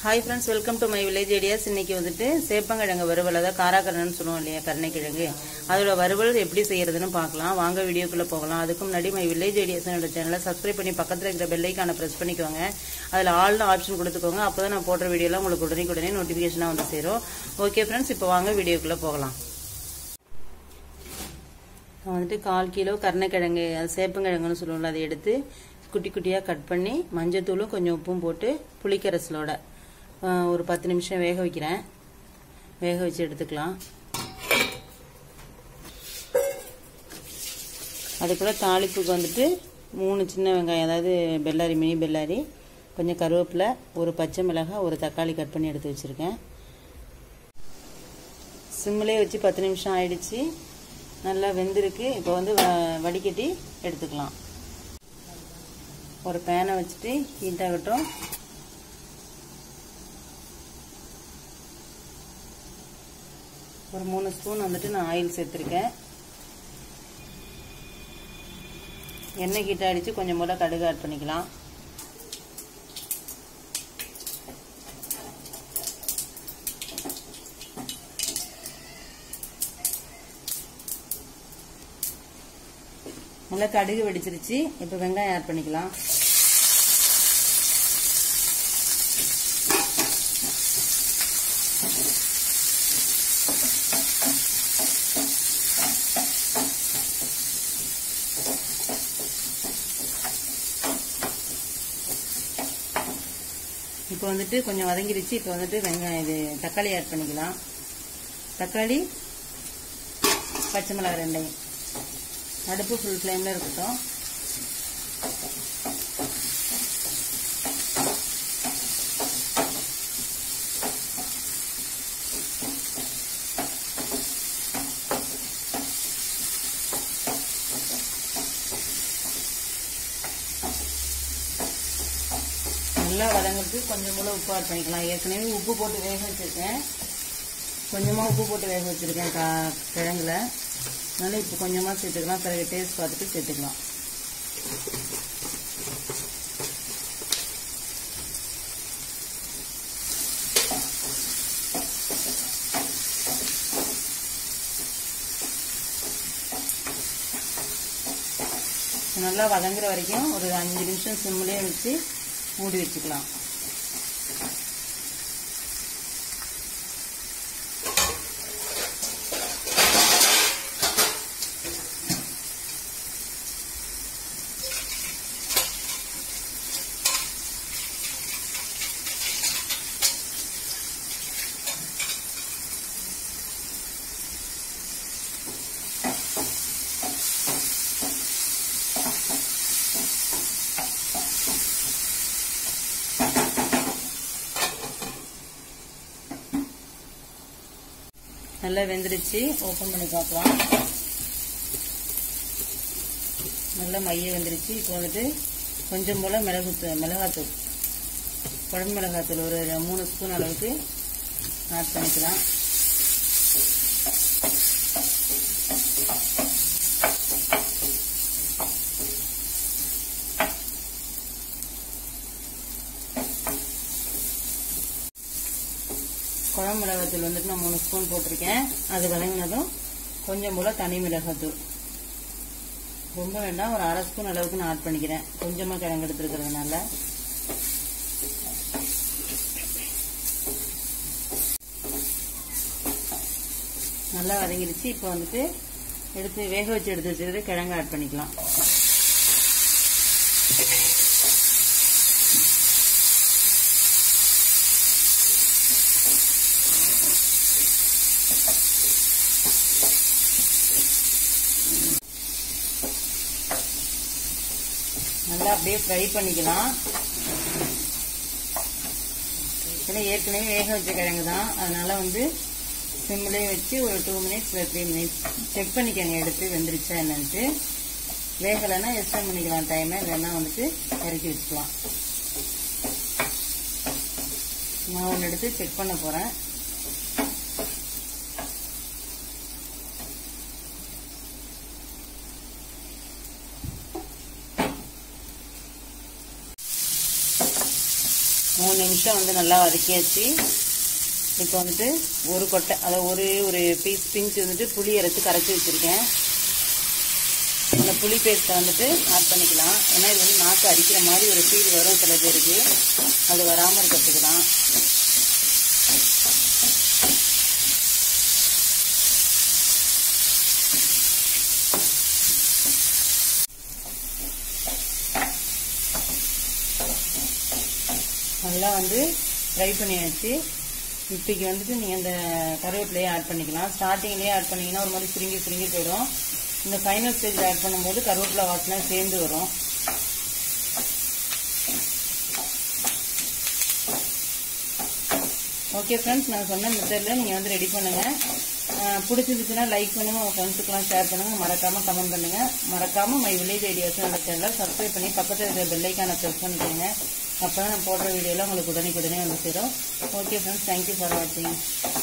hi friends welcome to my village areas இன்னைக்கு வந்துட்டு சேப்பங்கிழங்கு வறுவல் அதாவது காராக்கரன்னு சொல்லுவோம் இல்லையா கருணைக்கிழங்கு அதோட வறுவல் எப்படி செய்யறதுன்னு பார்க்கலாம் வாங்க வீடியோக்குள்ள போகலாம் அதுக்கு முன்னாடி மை வில்லேஜ் ஏரியாஸ் என்னோட சேனலை சப்ஸ்கிரைப் பண்ணி பக்கத்தில் இருக்கிற பெல்லைக்கான ப்ரெஸ் பண்ணிக்கோங்க அதில் ஆல்னு ஆப்ஷன் கொடுத்துக்கோங்க அப்போ தான் நான் போடுற வீடியோலாம் உங்களுக்கு உடனே உடனே நோட்டிஃபிகேஷனாக வந்து சேரும் ஓகே ஃப்ரெண்ட்ஸ் இப்போ வாங்க வீடியோக்குள்ள போகலாம் நான் வந்துட்டு கால் கிலோ கருணைக்கிழங்கு அது சேப்பங்கிழங்குன்னு சொல்லுவோம்ல அதை எடுத்து குட்டி குட்டியாக கட் பண்ணி மஞ்சத்தூளும் கொஞ்சம் உப்பும் போட்டு புளிக்கரசலோட ஆஹ், ஒரு பத்து நிமிஷம் வேக வைக்கிறேன் வேக வச்சு எடுத்துக்கலாம் அதுக்குள்ள தாளிப்புக்கு வந்துட்டு மூணு சின்ன வெங்காயம் அதாவது பெல்லாரி மினி பெல்லாரி கொஞ்சம் கருவேப்பிலை ஒரு பச்சை மிளகாய் ஒரு தக்காளி கட் பண்ணி எடுத்து வச்சுருக்கேன் சிம்மிலே வச்சு பத்து நிமிஷம் ஆயிடுச்சு நல்லா வெந்திருக்கு இப்போ வந்து வ- வடிகட்டி எடுத்துக்கலாம் ஒரு பேனை வச்சுட்டு ஹீட் ஆகட்டும் ஒரு மூணு ஸ்பூன் வந்துட்டு நான் ஆயில் சேர்த்துருக்கேன் எண்ணெய் ஹீட் ஆயிடுச்சு கொஞ்சம் போல கடுகு ஆட் பண்ணிக்கலாம் நல்லா கடுகு வெடிச்சிருச்சு இப்போ வெங்காயம் ஆட் பண்ணிக்கலாம் இப்போ வந்துட்டு கொஞ்சம் வதங்கிருச்சு இப்போ வந்துட்டு வெங்காயம் இது தக்காளி ஆட் பண்ணிக்கலாம் தக்காளி பச்சை மிளகாய் ரெண்டையும் அடுப்பு ஃபுல் ஃப்ளேமில் இருக்கட்டும் நல்லா வதங்கிறதுக்கு கொஞ்சம் கூட உப்பு ஆட் பண்ணிக்கலாம் ஏற்கனவே உப்பு போட்டு வேக வச்சிருக்கேன் கொஞ்சமாக உப்பு போட்டு வேக வச்சிருக்கேன் கா கிழங்குல அதனால இப்போ கொஞ்சமாக சேர்த்துக்கலாம் பிறகு டேஸ்ட் பார்த்துட்டு சேர்த்துக்கலாம் நல்லா வதங்குற வரைக்கும் ஒரு அஞ்சு நிமிஷம் சிம்மிலே வச்சு மூடி வச்சுக்கலாம் நல்லா வெந்துருச்சு ஓப்பன் பண்ணி பார்க்கலாம் நல்லா மைய வெந்துருச்சு இப்போ வந்துட்டு கொஞ்சம் போல் மிளகு மிளகாத்தூள் குழம்பு மிளகாத்தூள் ஒரு மூணு ஸ்பூன் அளவுக்கு ஆட் பண்ணிக்கலாம் குழம்பு மிளகாத்தூள் வந்துட்டு நான் மூணு ஸ்பூன் போட்டிருக்கேன் அது வதங்கினதும் கொஞ்சம் போல் தனி மிளகாத்தூள் ரொம்ப வேண்டாம் ஒரு அரை ஸ்பூன் அளவுக்கு நான் ஆட் பண்ணிக்கிறேன் கொஞ்சமாக கிழங்கு எடுத்துருக்கிறதுனால நல்லா வதங்கிடுச்சு இப்போ வந்துட்டு எடுத்து வேக வச்சு எடுத்து வச்சுக்கிறது கிழங்கு ஆட் பண்ணிக்கலாம் நல்லா அப்படியே ஃப்ரை பண்ணிக்கலாம் ஏன்னா ஏற்கனவே வேக வச்ச கிழங்கு தான் அதனால வந்து சிம்லேயே வச்சு ஒரு டூ மினிட்ஸ் இல்லை த்ரீ மினிட்ஸ் செக் பண்ணிக்கோங்க எடுத்து வெந்துருச்சா என்னன்ட்டு வேகலைன்னா எக்ஸ்டெண்ட் பண்ணிக்கலாம் டைமை இல்லைன்னா வந்துட்டு இறக்கி வச்சுக்கலாம் நான் ஒன்று எடுத்து செக் பண்ண போகிறேன் மூணு நிமிஷம் நிமிஷம் வந்து நல்லா வதக்கியாச்சு இப்போ வந்துட்டு ஒரு கொட்டை அதாவது ஒரு ஒரு பீஸ் பிஞ்ச் வந்துட்டு புளி அரைச்சி கரைச்சி வச்சுருக்கேன் அந்த புளி பேஸ்ட்டை வந்துட்டு ஆட் பண்ணிக்கலாம் ஏன்னா இது வந்து நாக்கு அரிக்கிற மாதிரி ஒரு ஃபீல் வரும் சில பேருக்கு அது வராமல் இருக்கிறதுக்கு தான் நல்லா வந்து ஃப்ரை பண்ணியாச்சு இப்போக்கு வந்துட்டு நீங்கள் இந்த கருவேப்பிலையே ஆட் பண்ணிக்கலாம் ஸ்டார்டிங்லேயே ஆட் பண்ணிங்கன்னா ஒரு மாதிரி சுருங்கி சுருங்கி போயிடும் இந்த ஃபைனல் ஸ்டேஜில் ஆட் பண்ணும்போது கருவேப்பிலை வாசனை சேர்ந்து வரும் ஓகே ஃப்ரெண்ட்ஸ் நான் சொன்ன மெத்தடில் நீங்கள் வந்து ரெடி பண்ணுங்கள் பிடிச்சிருந்துச்சுன்னா லைக் பண்ணுங்கள் உங்கள் ஃப்ரெண்ட்ஸுக்கெல்லாம் ஷேர் பண்ணுங்கள் மறக்காமல் கமெண்ட் பண்ணுங்கள் மறக்காமல் மை வில்லேஜ் ஐடியாஸ் நம்ம சேனலை சப்ஸ்கிரைப் பண்ணி பக்கத்தில் இருக்கிற பெல்லைக்கான ப்ரெஸ் பண்ணிக்கோங்க அப்போ தான் நான் போடுற வீடியோலாம் உங்களுக்கு உடனே உடனே வந்து சேரும் ஓகே ஃப்ரெண்ட்ஸ் தேங்க்யூ ஃபார் வாட்சிங்